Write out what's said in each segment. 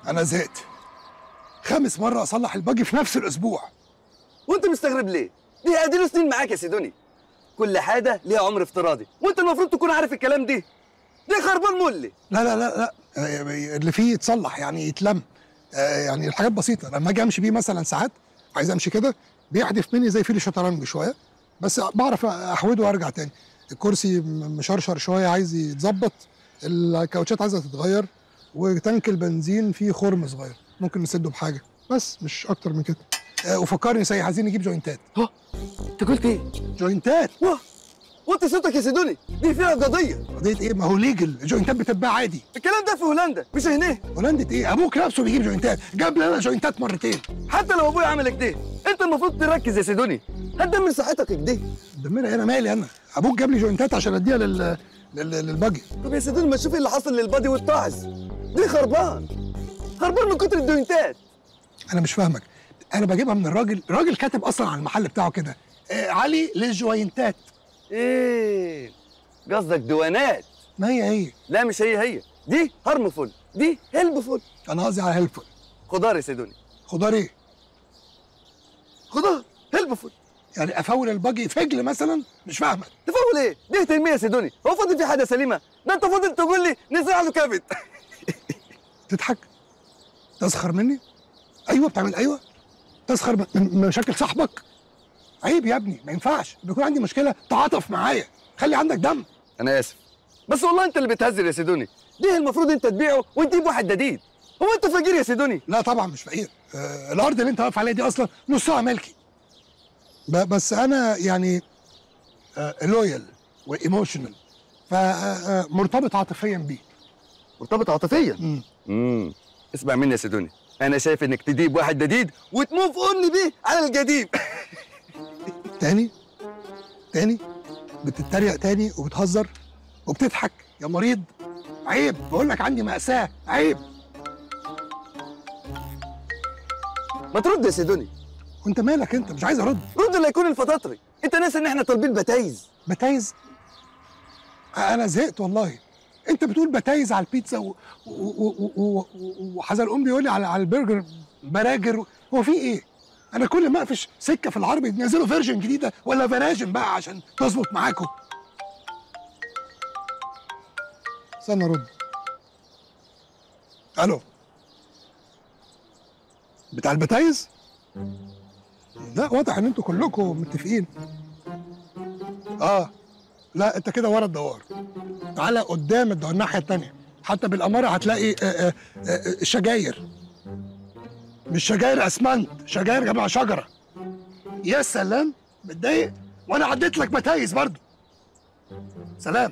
انا زهقت خامس مره اصلح الباجي في نفس الاسبوع وانت مستغرب ليه؟ دي اديله سنين معاك يا سيدوني كل حاجه ليها عمر افتراضي وانت المفروض تكون عارف الكلام دي دي خربان مولي لا لا لا لا آه، اللي فيه يتصلح يعني يتلم آه، يعني الحاجات بسيطه لما اجي امشي بيه مثلا ساعات عايز امشي كده بيحدف مني زي فيل الشطرنج شويه بس بعرف احوده وارجع تاني الكرسي م- مشرشر شويه عايز يتظبط الكاوتشات عايزه تتغير وتانك البنزين فيه خرم صغير ممكن نسده بحاجه بس مش اكتر من كده آه، وفكرني سي عايزين نجيب جوينتات ها انت قلت ايه؟ جوينتات واه وانت صوتك يا سيدوني دي فيها قضيه قضيه ايه ما هو ليجل الجوينتات بتتباع عادي الكلام ده في هولندا مش هنا هولندا ايه ابوك نفسه بيجيب جوينتات جاب لي انا جوينتات مرتين حتى لو ابويا عمل كده انت المفروض تركز يا سيدوني هتدمر صحتك كده دمرها انا مالي انا ابوك جاب لي جوينتات عشان اديها لل لل- للباجي طب يا سيدوني ما تشوف اللي حصل للبادي والطاعز دي خربان خربان من كتر الدوينتات انا مش فاهمك انا بجيبها من الراجل الراجل كاتب اصلا على المحل بتاعه كده آه علي للجوينتات ايه قصدك دوانات ما هي هي لا مش هي هي دي هرمفول دي هيلبفول انا قصدي على هيلفول خضار يا سيدوني خضار ايه خضار هيلبفول يعني افول الباجي فجل مثلا مش فاهمك تفول ايه دي تنميه يا سيدوني هو فاضل في حاجه سليمه ده انت فاضل تقول لي نزرع له كبد تضحك تسخر مني ايوه بتعمل ايوه تسخر من من مشاكل صاحبك عيب يا ابني ما ينفعش بيكون عندي مشكله تعاطف معايا خلي عندك دم انا اسف بس والله انت اللي بتهزر يا سيدوني دي المفروض انت تبيعه وتجيب واحد جديد هو انت فقير يا سيدوني لا طبعا مش فقير آه الارض اللي انت واقف عليها دي اصلا نصها ملكي ب- بس انا يعني آه لويال وايموشنال فمرتبط عاطفيا بيه مرتبط عاطفيا مم. امم اسمع مني يا سيدوني انا شايف انك تجيب واحد جديد وتموف اون بيه على القديم تاني تاني بتتريق تاني وبتهزر وبتضحك يا مريض عيب بقول لك عندي مأساة عيب ما ترد يا سيدوني وانت مالك انت مش عايز ارد رد لا يكون الفطاطري انت ناسي ان احنا طالبين بتايز بتايز انا زهقت والله انت بتقول بتايز على البيتزا و- و- و- و- و- وحزلقوم بيقول لي على على البرجر براجر هو في ايه انا كل ما اقفش سكه في العربي ينزلوا فيرجن جديده ولا فراجن بقى عشان تظبط معاكم استنى ارد الو بتاع البتايز لا واضح ان انتوا كلكم متفقين اه لا انت كده ورا الدوار تعالى قدام الدوار الناحيه التانيه حتى بالاماره هتلاقي آه، آه، آه، شجاير مش شجاير اسمنت شجاير جمع شجره يا سلام متضايق وانا عديت لك بتايز برضو سلام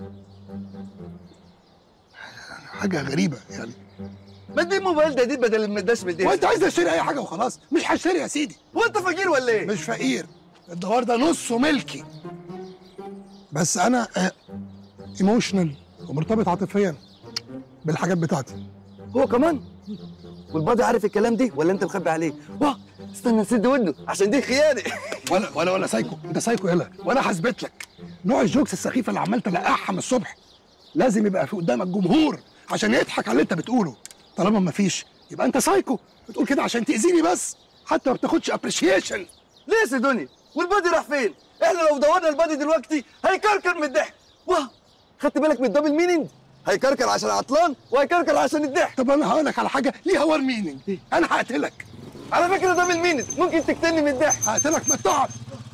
حاجه غريبه يعني ما تجيب موبايل جديد بدل المداش بدي وانت عايز اشتري اي حاجه وخلاص مش هشتري يا سيدي هو انت فقير ولا ايه؟ مش فقير الدوار ده نصه ملكي بس انا ايموشنال ومرتبط عاطفيا بالحاجات بتاعتي هو كمان والبادي عارف الكلام دي ولا انت مخبي عليه؟ واه استنى نسد ودنه عشان دي خيانه ولا ولا ولا سايكو انت سايكو يلا وانا هثبت لك نوع الجوكس السخيفه اللي عمال تلقحها من الصبح لازم يبقى في قدامك جمهور عشان يضحك على اللي انت بتقوله طالما ما فيش يبقى انت سايكو بتقول كده عشان تاذيني بس حتى ما بتاخدش ابريشيشن ليه يا سيدوني؟ والبادي راح فين؟ احنا لو دورنا البادي دلوقتي هيكركر من الضحك واه خدت بالك من الدبل مينينج؟ هيكركر عشان عطلان وهيكركر عشان الضحك طب انا هقول لك على حاجه ليها وار مينينج انا هقتلك على فكره دبل مينينج ممكن تقتلني من الضحك هقتلك ما تقعد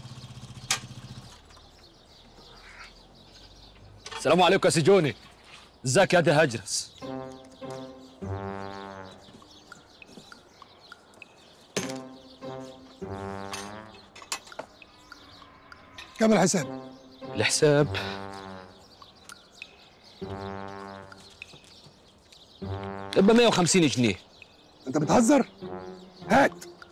السلام عليكم يا سجوني ازيك يا دي هجرس كام الحساب الحساب يبقى 150 جنيه انت بتهزر هات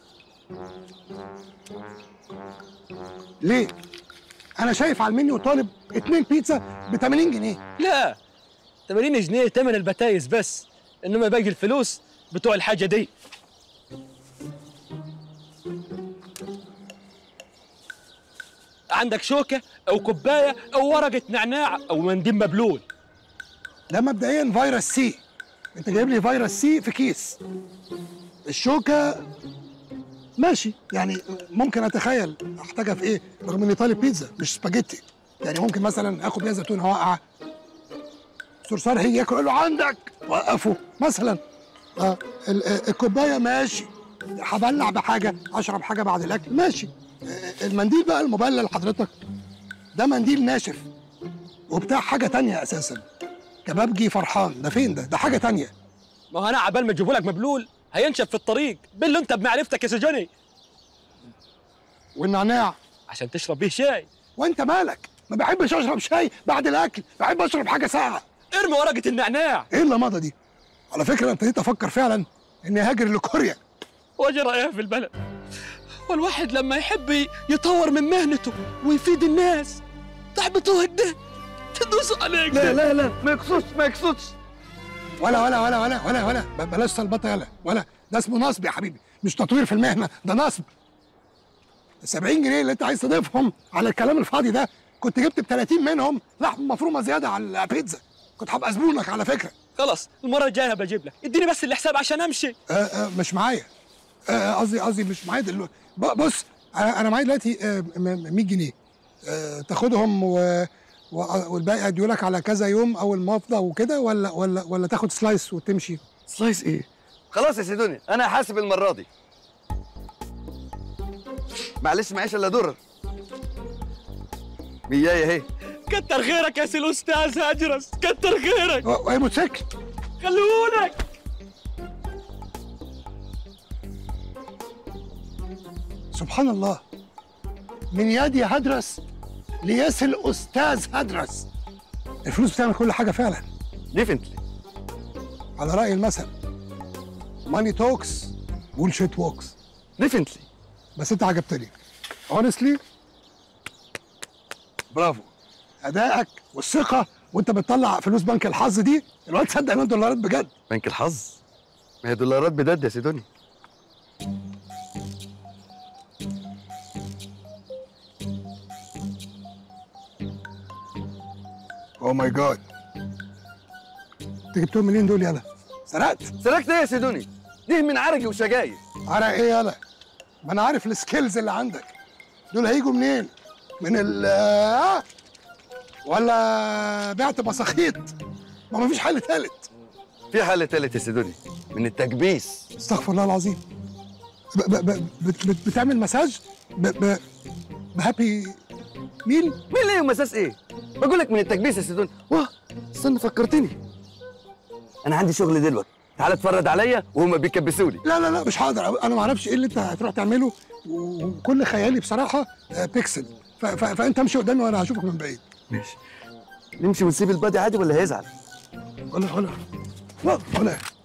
ليه انا شايف على المنيو طالب اتنين بيتزا ب 80 جنيه لا 80 جنيه تمن البتايز بس انما باقي الفلوس بتوع الحاجه دي عندك شوكه او كوبايه او ورقه نعناع او منديل مبلول ده مبدئيا فيروس سي انت جايب لي فيروس سي في كيس الشوكه ماشي يعني ممكن اتخيل احتاجها في ايه رغم اني طالب بيتزا مش سباجيتي يعني ممكن مثلا اخد بيها زيتونه واقعه صرصار هيجي ياكل اقول له عندك وقفه مثلا اه ال- آه، الكوبايه ماشي هبلع بحاجه اشرب حاجه بعد الاكل ماشي آه، المنديل بقى المبلل حضرتك ده منديل ناشف وبتاع حاجه تانية اساسا كبابجي فرحان ده فين ده ده حاجه تانية ما هو انا عبال ما تجيبوا لك مبلول هينشف في الطريق بالله انت بمعرفتك يا سجني والنعناع عشان تشرب بيه شاي وانت مالك ما بحبش اشرب شاي بعد الاكل بحب اشرب حاجه ساقعه ارمي ورقه النعناع ايه اللمضه دي على فكره انا ابتديت افكر فعلا اني هاجر لكوريا وجرى ايه في البلد والواحد لما يحب يطور من مهنته ويفيد الناس تحبطوه كده تدوسوا عليك لا ده. لا لا ما يقصدش ما يقصدش ولا ولا ولا ولا ولا ولا ب- بلاش سلبطه يلا ولا ده اسمه نصب يا حبيبي مش تطوير في المهنه ده نصب ال 70 جنيه اللي انت عايز تضيفهم على الكلام الفاضي ده كنت جبت ب 30 منهم لحم مفرومه زياده على البيتزا كنت هبقى زبونك على فكره خلاص المره الجايه بجيب لك اديني بس الحساب عشان امشي آه، آه، مش معايا آه، آه، قصدي قصدي مش معايا دلوقتي ب- بص انا أنا معايا دلوقتي آه، م- م- 100 جنيه آه، تاخدهم و... و- والباقي اديهولك على كذا يوم اول ما افضى وكده ولا ولا ولا تاخد سلايس وتمشي سلايس ايه خلاص يا سيدوني انا حاسب المره دي معلش معيش الا درر مياي اهي كتر خيرك يا سي الاستاذ هجرس كتر خيرك و- واي موتوسيكل خلونك سبحان الله من يدي هدرس ليصل استاذ هدرس الفلوس بتعمل كل حاجه فعلا ديفنتلي على راي المثل ماني توكس بولشيت ووكس ديفنتلي بس انت عجبتني اونستلي برافو ادائك والثقه وانت بتطلع فلوس بنك الحظ دي الواد صدق ان دولارات بجد بنك الحظ ما هي دولارات بدد يا سيدوني او ماي جاد انت جبتهم منين دول يالا سرقت سرقت ايه يا سيدوني دي من عرقي وشجاير على ايه يالا ما انا عارف السكيلز اللي عندك دول هيجوا منين من ال آه؟ ولا بعت مساخيط ما مفيش حل تالت في حل تالت يا سيدوني من التكبيس استغفر الله العظيم ب ب ب بت بت بتعمل مساج ب ب بهابي ميل مين ليه ومساس ايه بقول لك من التكبيس يا سيدوني واه استنى فكرتني انا عندي شغل دلوقتي تعال اتفرج عليا وهما بيكبسوا لي لا لا لا مش هقدر انا ما اعرفش ايه اللي انت هتروح تعمله وكل خيالي بصراحه آه، بيكسل ف ف فانت امشي قدامي وانا هشوفك من بعيد ماشي نمشي ونسيب البادي عادي ولا هيزعل ولا ولا ولا ولا